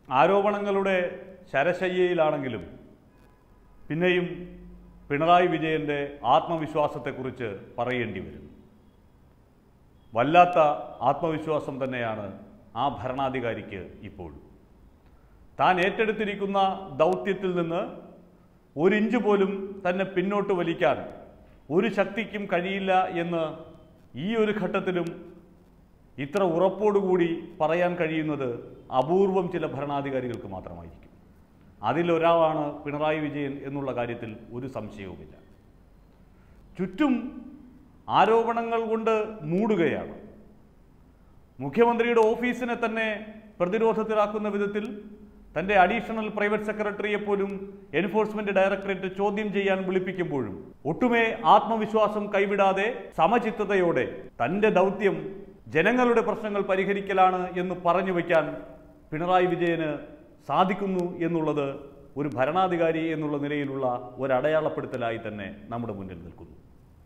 ആരോപണങ്ങളുടെ ശരശയ്യയിലാണെങ്കിലും പിന്നെയും പിണറായി വിജയൻ്റെ ആത്മവിശ്വാസത്തെക്കുറിച്ച് പറയേണ്ടി വരും വല്ലാത്ത ആത്മവിശ്വാസം തന്നെയാണ് ആ ഭരണാധികാരിക്ക് ഇപ്പോഴും താൻ ഏറ്റെടുത്തിരിക്കുന്ന ദൗത്യത്തിൽ നിന്ന് ഒരിഞ്ച് പോലും തന്നെ പിന്നോട്ട് വലിക്കാൻ ഒരു ശക്തിക്കും കഴിയില്ല എന്ന് ഈ ഒരു ഘട്ടത്തിലും ഇത്ര ഉറപ്പോടുകൂടി പറയാൻ കഴിയുന്നത് അപൂർവം ചില ഭരണാധികാരികൾക്ക് മാത്രമായിരിക്കും അതിലൊരാളാണ് പിണറായി വിജയൻ എന്നുള്ള കാര്യത്തിൽ ഒരു സംശയവുമില്ല ചുറ്റും ആരോപണങ്ങൾ കൊണ്ട് മൂടുകയാണ് മുഖ്യമന്ത്രിയുടെ ഓഫീസിനെ തന്നെ പ്രതിരോധത്തിലാക്കുന്ന വിധത്തിൽ തന്റെ അഡീഷണൽ പ്രൈവറ്റ് സെക്രട്ടറിയെ പോലും എൻഫോഴ്സ്മെന്റ് ഡയറക്ടറേറ്റ് ചോദ്യം ചെയ്യാൻ വിളിപ്പിക്കുമ്പോഴും ഒട്ടുമേ ആത്മവിശ്വാസം കൈവിടാതെ സമചിത്തതയോടെ തന്റെ ദൗത്യം ജനങ്ങളുടെ പ്രശ്നങ്ങൾ പരിഹരിക്കലാണ് എന്ന് പറഞ്ഞു വയ്ക്കാൻ പിണറായി വിജയന് സാധിക്കുന്നു എന്നുള്ളത് ഒരു ഭരണാധികാരി എന്നുള്ള നിലയിലുള്ള ഒരു അടയാളപ്പെടുത്തലായി തന്നെ നമ്മുടെ മുന്നിൽ നിൽക്കുന്നു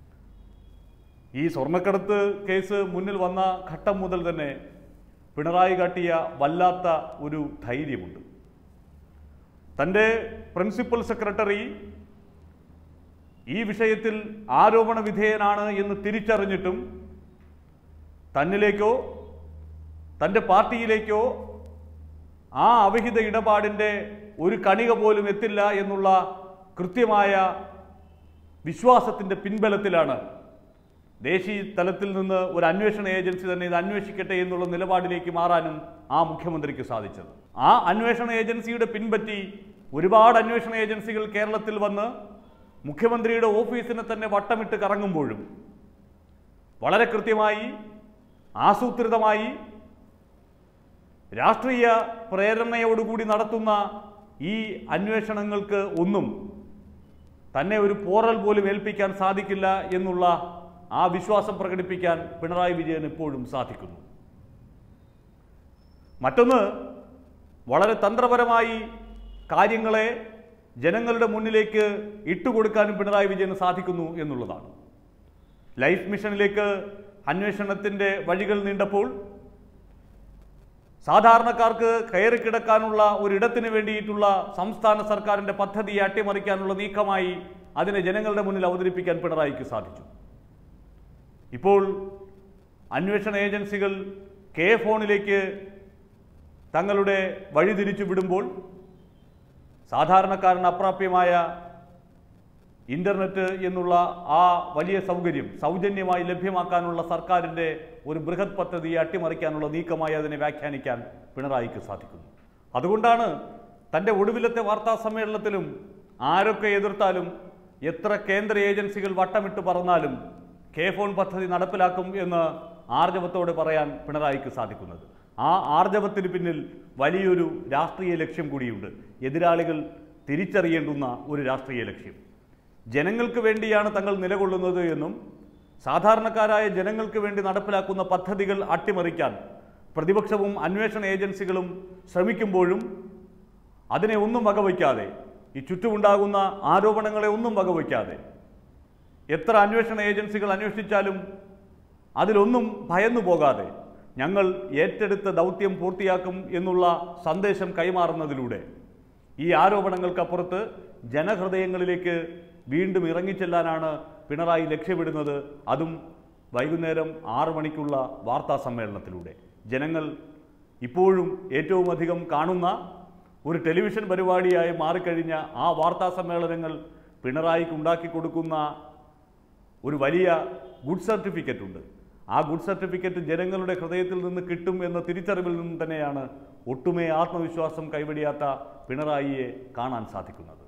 ഈ സ്വർണ്ണക്കടത്ത് കേസ് മുന്നിൽ വന്ന ഘട്ടം മുതൽ തന്നെ പിണറായി കാട്ടിയ വല്ലാത്ത ഒരു ധൈര്യമുണ്ട് തൻ്റെ പ്രിൻസിപ്പൽ സെക്രട്ടറി ഈ വിഷയത്തിൽ ആരോപണ വിധേയനാണ് എന്ന് തിരിച്ചറിഞ്ഞിട്ടും തന്നിലേക്കോ തൻ്റെ പാർട്ടിയിലേക്കോ ആ അവിഹിത ഇടപാടിൻ്റെ ഒരു കണിക പോലും എത്തില്ല എന്നുള്ള കൃത്യമായ വിശ്വാസത്തിൻ്റെ പിൻബലത്തിലാണ് ദേശീയ തലത്തിൽ നിന്ന് ഒരു അന്വേഷണ ഏജൻസി തന്നെ ഇത് അന്വേഷിക്കട്ടെ എന്നുള്ള നിലപാടിലേക്ക് മാറാനും ആ മുഖ്യമന്ത്രിക്ക് സാധിച്ചത് ആ അന്വേഷണ ഏജൻസിയുടെ പിൻപറ്റി ഒരുപാട് അന്വേഷണ ഏജൻസികൾ കേരളത്തിൽ വന്ന് മുഖ്യമന്ത്രിയുടെ ഓഫീസിനെ തന്നെ വട്ടമിട്ട് കറങ്ങുമ്പോഴും വളരെ കൃത്യമായി ആസൂത്രിതമായി രാഷ്ട്രീയ പ്രേരണയോടുകൂടി നടത്തുന്ന ഈ അന്വേഷണങ്ങൾക്ക് ഒന്നും തന്നെ ഒരു പോറൽ പോലും ഏൽപ്പിക്കാൻ സാധിക്കില്ല എന്നുള്ള ആ വിശ്വാസം പ്രകടിപ്പിക്കാൻ പിണറായി വിജയൻ ഇപ്പോഴും സാധിക്കുന്നു മറ്റൊന്ന് വളരെ തന്ത്രപരമായി കാര്യങ്ങളെ ജനങ്ങളുടെ മുന്നിലേക്ക് ഇട്ടുകൊടുക്കാനും പിണറായി വിജയന് സാധിക്കുന്നു എന്നുള്ളതാണ് ലൈഫ് മിഷനിലേക്ക് അന്വേഷണത്തിൻ്റെ വഴികൾ നീണ്ടപ്പോൾ സാധാരണക്കാർക്ക് കയറി കിടക്കാനുള്ള ഒരിടത്തിന് വേണ്ടിയിട്ടുള്ള സംസ്ഥാന സർക്കാരിൻ്റെ പദ്ധതിയെ അട്ടിമറിക്കാനുള്ള നീക്കമായി അതിനെ ജനങ്ങളുടെ മുന്നിൽ അവതരിപ്പിക്കാൻ പിണറായിക്ക് സാധിച്ചു ഇപ്പോൾ അന്വേഷണ ഏജൻസികൾ കെ ഫോണിലേക്ക് തങ്ങളുടെ വഴി തിരിച്ചു വിടുമ്പോൾ സാധാരണക്കാരന് അപ്രാപ്യമായ ഇന്റർനെറ്റ് എന്നുള്ള ആ വലിയ സൗകര്യം സൗജന്യമായി ലഭ്യമാക്കാനുള്ള സർക്കാരിൻ്റെ ഒരു ബൃഹത് പദ്ധതിയെ അട്ടിമറിക്കാനുള്ള നീക്കമായി അതിനെ വ്യാഖ്യാനിക്കാൻ പിണറായിക്ക് സാധിക്കുന്നു അതുകൊണ്ടാണ് തൻ്റെ ഒടുവിലത്തെ വാർത്താ സമ്മേളനത്തിലും ആരൊക്കെ എതിർത്താലും എത്ര കേന്ദ്ര ഏജൻസികൾ വട്ടമിട്ട് പറന്നാലും കെ ഫോൺ പദ്ധതി നടപ്പിലാക്കും എന്ന് ആർജവത്തോടെ പറയാൻ പിണറായിക്ക് സാധിക്കുന്നത് ആ ആർജവത്തിന് പിന്നിൽ വലിയൊരു രാഷ്ട്രീയ ലക്ഷ്യം കൂടിയുണ്ട് എതിരാളികൾ തിരിച്ചറിയേണ്ടുന്ന ഒരു രാഷ്ട്രീയ ലക്ഷ്യം ജനങ്ങൾക്ക് വേണ്ടിയാണ് തങ്ങൾ നിലകൊള്ളുന്നത് എന്നും സാധാരണക്കാരായ ജനങ്ങൾക്ക് വേണ്ടി നടപ്പിലാക്കുന്ന പദ്ധതികൾ അട്ടിമറിക്കാൻ പ്രതിപക്ഷവും അന്വേഷണ ഏജൻസികളും ശ്രമിക്കുമ്പോഴും അതിനെ ഒന്നും വകവയ്ക്കാതെ ഈ ചുറ്റുമുണ്ടാകുന്ന ആരോപണങ്ങളെ ഒന്നും വകവയ്ക്കാതെ എത്ര അന്വേഷണ ഏജൻസികൾ അന്വേഷിച്ചാലും അതിലൊന്നും ഭയന്നു പോകാതെ ഞങ്ങൾ ഏറ്റെടുത്ത ദൗത്യം പൂർത്തിയാക്കും എന്നുള്ള സന്ദേശം കൈമാറുന്നതിലൂടെ ഈ ആരോപണങ്ങൾക്കപ്പുറത്ത് ജനഹൃദയങ്ങളിലേക്ക് വീണ്ടും ഇറങ്ങിച്ചെല്ലാനാണ് പിണറായി ലക്ഷ്യമിടുന്നത് അതും വൈകുന്നേരം ആറു മണിക്കുള്ള വാർത്താ സമ്മേളനത്തിലൂടെ ജനങ്ങൾ ഇപ്പോഴും ഏറ്റവും അധികം കാണുന്ന ഒരു ടെലിവിഷൻ പരിപാടിയായി മാറിക്കഴിഞ്ഞ ആ വാർത്താ സമ്മേളനങ്ങൾ പിണറായിക്ക് ഉണ്ടാക്കി കൊടുക്കുന്ന ഒരു വലിയ ഗുഡ് സർട്ടിഫിക്കറ്റ് ഉണ്ട് ആ ഗുഡ് സർട്ടിഫിക്കറ്റ് ജനങ്ങളുടെ ഹൃദയത്തിൽ നിന്ന് കിട്ടും എന്ന തിരിച്ചറിവിൽ നിന്ന് തന്നെയാണ് ഒട്ടുമേ ആത്മവിശ്വാസം കൈവടിയാത്ത പിണറായിയെ കാണാൻ സാധിക്കുന്നത്